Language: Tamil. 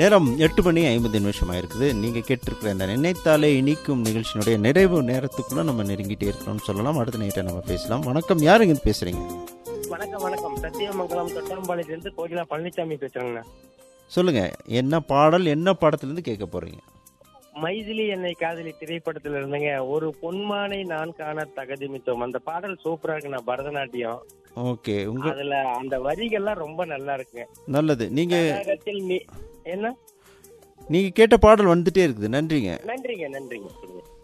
நேரம் எட்டு மணி ஐம்பது நிமிஷம் ஆயிருக்குது நீங்கள் கேட்டிருக்கிற இந்த நினைத்தாலே இனிக்கும் நிகழ்ச்சியினுடைய நிறைவு நேரத்துக்குள்ள நம்ம நெருங்கிட்டே இருக்கிறோம்னு சொல்லலாம் அடுத்த நைட்டை நம்ம பேசலாம் வணக்கம் யாருங்க இருந்து பேசுறீங்க வணக்கம் வணக்கம் சத்தியமங்கலம் தொட்டாம்பாளையத்திலிருந்து கோகிலா பழனிசாமி பேசுறேங்கண்ணா சொல்லுங்க என்ன பாடல் என்ன படத்துலேருந்து கேட்க போறீங்க மைதிலி என்னை காதலி திரைப்படத்துல இருந்துங்க ஒரு பொன்மானை நான் காண தகுதிமித்தோம் அந்த பாடல் சூப்பரா இருக்குண்ணா பரதநாட்டியம் ஓகே உங்க அதுல அந்த வரிகள்லாம் ரொம்ப நல்லா இருக்குங்க நல்லது நீங்க கர்நாடகத்தில் நீ- என்ன நீங்க கேட்ட பாடல் வந்துட்டே இருக்குது நன்றிங்க நன்றிங்க நன்றிங்க